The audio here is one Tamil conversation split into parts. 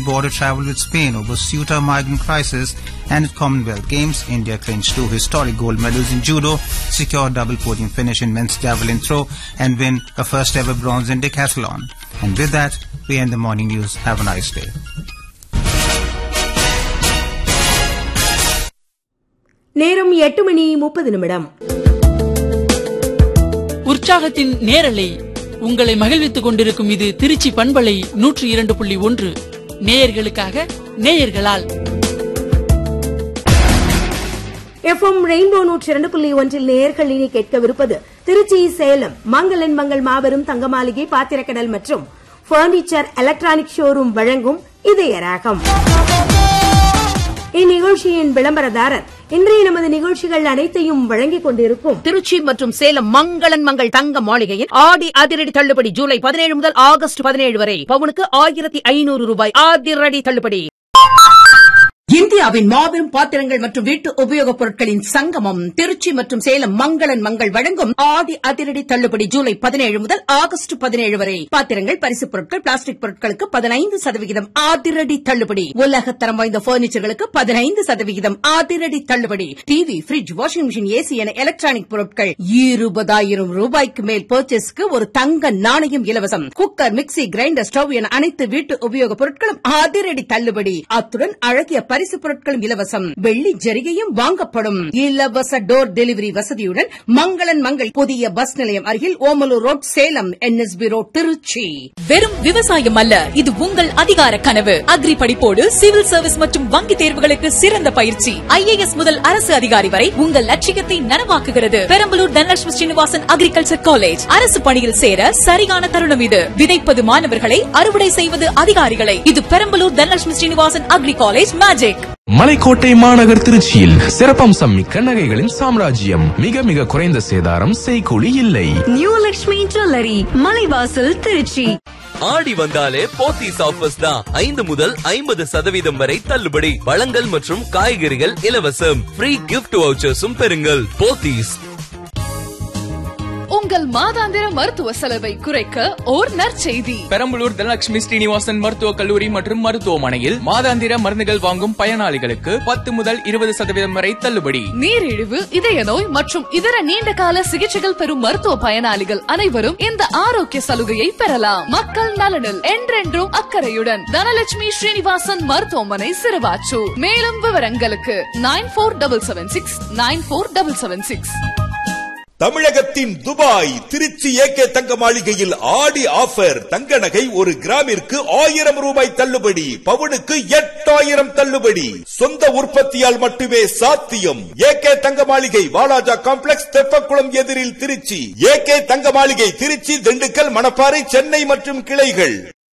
border travel with Spain over Ceuta migrant crisis and at Commonwealth Games, India clinched two historic gold medals in judo, secured double podium finish in men's javelin throw, and win a first ever bronze in decathlon. And with that, we end the morning news. Have a nice day. நேரம் எட்டு மணி முப்பது நிமிடம் உற்சாகத்தின் நேரலை உங்களை மகிழ்வித்துக் கொண்டிருக்கும் இது திருச்சி பண்பலை நூற்றி இரண்டு புள்ளி ஒன்று நேயர்களுக்காக நேயர்களால் எஃப்எம் ரெயின்போ நூற்றி இரண்டு புள்ளி ஒன்றில் நேர்கள் இனி கேட்கவிருப்பது திருச்சி சேலம் மங்களன் மங்கள் மாபெரும் தங்க மாளிகை பாத்திரக்கடல் மற்றும் பர்னிச்சர் எலக்ட்ரானிக் ஷோரூம் வழங்கும் இதயராகம் இந்நிகழ்ச்சியின் விளம்பரதாரர் இன்றைய நமது நிகழ்ச்சிகள் அனைத்தையும் வழங்கிக் கொண்டிருக்கும் திருச்சி மற்றும் சேலம் மங்களன் மங்கள் தங்க மாளிகையில் ஆடி அதிரடி தள்ளுபடி ஜூலை பதினேழு முதல் ஆகஸ்ட் பதினேழு வரை பவுனுக்கு ஆயிரத்தி ஐநூறு ரூபாய் அதிரடி தள்ளுபடி இந்தியாவின் மாபெரும் பாத்திரங்கள் மற்றும் வீட்டு உபயோகப் பொருட்களின் சங்கமம் திருச்சி மற்றும் சேலம் மங்களன் மங்கள் வழங்கும் ஆடி அதிரடி தள்ளுபடி ஜூலை பதினேழு முதல் ஆகஸ்ட் பதினேழு வரை பாத்திரங்கள் பரிசுப் பொருட்கள் பிளாஸ்டிக் பொருட்களுக்கு பதினைந்து சதவிகிதம் அதிரடி தள்ளுபடி உலகத்தரம் வாய்ந்த பர்னிச்சர்களுக்கு பதினைந்து சதவிகிதம் அதிரடி தள்ளுபடி TV fridge washing machine AC என எலக்ட்ரானிக் பொருட்கள் இருபதாயிரம் ரூபாய்க்கு மேல் பர்ச்சேஸ்க்கு ஒரு தங்க நாணயம் இலவசம் குக்கர் மிக்சி கிரைண்டர் ஸ்டவ் என அனைத்து வீட்டு உபயோகப் பொருட்களும் அதிரடி தள்ளுபடி அத்துடன் அழகிய பரிசு பொருட்களும் இலவசம் வெள்ளி ஜரிகையும் வாங்கப்படும் இலவச டோர் டெலிவரி வசதியுடன் மங்களன் மங்கள் புதிய பஸ் நிலையம் அருகில் Omalur road Salem NSB road Trichy வெறும் விவசாயம் அல்ல இது உங்கள் அதிகார கனவு அக்ரி படிப்போடு சிவில் சர்வீஸ் மற்றும் வங்கி தேர்வுகளுக்கு சிறந்த பயிற்சி ஐஏஎஸ் முதல் அரசு அதிகாரி வரை உங்கள் லட்சியத்தை நனவாக்குகிறது பெரம்பலூர் தனலட்சுமி ஸ்ரீனிவாசன் அக்ரிகல்ச்சர் காலேஜ் அரசு பணியில் சேர சரியான தருணம் இது விதைப்பது மாணவர்களை அறுவடை செய்வது அதிகாரிகளை இது Perambalur Dhanalakshmi Srinivasan agri college magic Malaikottai மாநகர் திருச்சியில் சிறப்பம்சம் மிக்க நகைகளின் சாம்ராஜ்யம் மிக மிக குறைந்த சேதாரம் செய்கூலி இல்லை நியூ லக்ஷ்மி ஜுவல்லரி மலைவாசல் திருச்சி ஆடி வந்தாலே போத்தீஸ் ஆஃபர்ஸ் தான் ஐந்து முதல் ஐம்பது சதவீதம் வரை தள்ளுபடி பழங்கள் மற்றும் காய்கறிகள் இலவசம் ஃப்ரீ கிஃப்ட் வவுச்சர்ஸும் பெறுங்கள் போத்தீஸ் உங்கள் மாதாந்திர மருத்துவ செலவை குறைக்க ஓர் நற்செய்தி பெரம்பலூர் தனலட்சுமி ஸ்ரீனிவாசன் மருத்துவக் கல்லூரி மற்றும் மருத்துவமனையில் மாதாந்திர மருந்துகள் வாங்கும் பயனாளிகளுக்கு பத்து முதல் இருபது சதவீதம் வரை தள்ளுபடி நீரிழிவு இதய நோய் மற்றும் இதர நீண்ட கால சிகிச்சைகள் பெறும் மருத்துவ பயனாளிகள் அனைவரும் இந்த ஆரோக்கிய சலுகையை பெறலாம் மக்கள் நலனில் என்றென்றும் அக்கறையுடன் தனலட்சுமி ஸ்ரீனிவாசன் மருத்துவமனை சிறுவாச்சூர் மேலும் விவரங்களுக்கு nine four double seven six nine four double seven six தமிழகத்தின் துபாய் திருச்சி ஏகே தங்க மாளிகையில் ஆடி ஆஃபர் தங்க நகை ஒரு கிராமிற்கு ஆயிரம் ரூபாய் தள்ளுபடி பவுனுக்கு எட்டாயிரம் தள்ளுபடி சொந்த உற்பத்தியால் மட்டுமே சாத்தியம் ஏகே தங்க மாளிகை வாலாஜா காம்ப்ளெக்ஸ் தெப்பக்குளம் எதிரில் திருச்சி ஏகே தங்க மாளிகை திருச்சி திண்டுக்கல் மணப்பாறை சென்னை மற்றும் கிளைகள்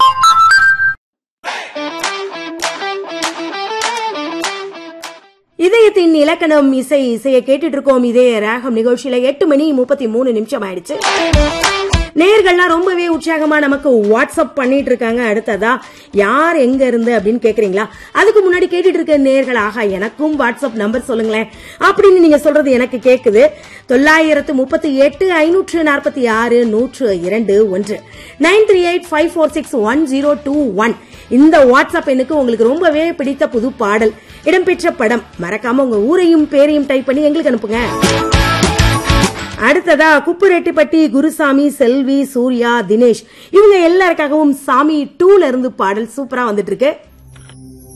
இதயத்தின் இலக்கணம் இசை இசையை கேட்டுட்டு இருக்கோம் இதே ராகம் நிகழ்ச்சியில எட்டு மணி முப்பத்தி மூணு நிமிஷம் ஆயிடுச்சு நேர்கள்லாம் ரொம்பவே உற்சாகமா நமக்கு வாட்ஸ்அப் பண்ணிட்டு இருக்காங்க அடுத்ததா யார் எங்க இருந்து அப்படின்னு கேக்குறீங்களா அதுக்கு முன்னாடி கேட்டுட்டு இருக்க நேர்கள் ஆகா எனக்கும் வாட்ஸ்அப் நம்பர் சொல்லுங்களேன் அப்படின்னு நீங்க சொல்றது எனக்கு கேக்குது தொள்ளாயிரத்து முப்பத்தி எட்டு ஐநூற்று நாற்பத்தி ஆறு நூற்று இரண்டு ஒன்று nine three eight five four six one zero two one இந்த வாட்ஸ்அப் எண்ணுக்கு உங்களுக்கு ரொம்பவே பிடித்த புது பாடல் இடம்பெற்ற படம் மறக்காம உங்க ஊரையும் பேரையும் டைப் பண்ணி எங்களுக்கு அனுப்புங்க அடுத்ததா குப்புரெட்டிப்பட்டி குருசாமி செல்வி சூர்யா தினேஷ் இவங்க எல்லாருக்காகவும் சாமி டூல இருந்து பாடல் சூப்பரா வந்துட்டு இருக்கு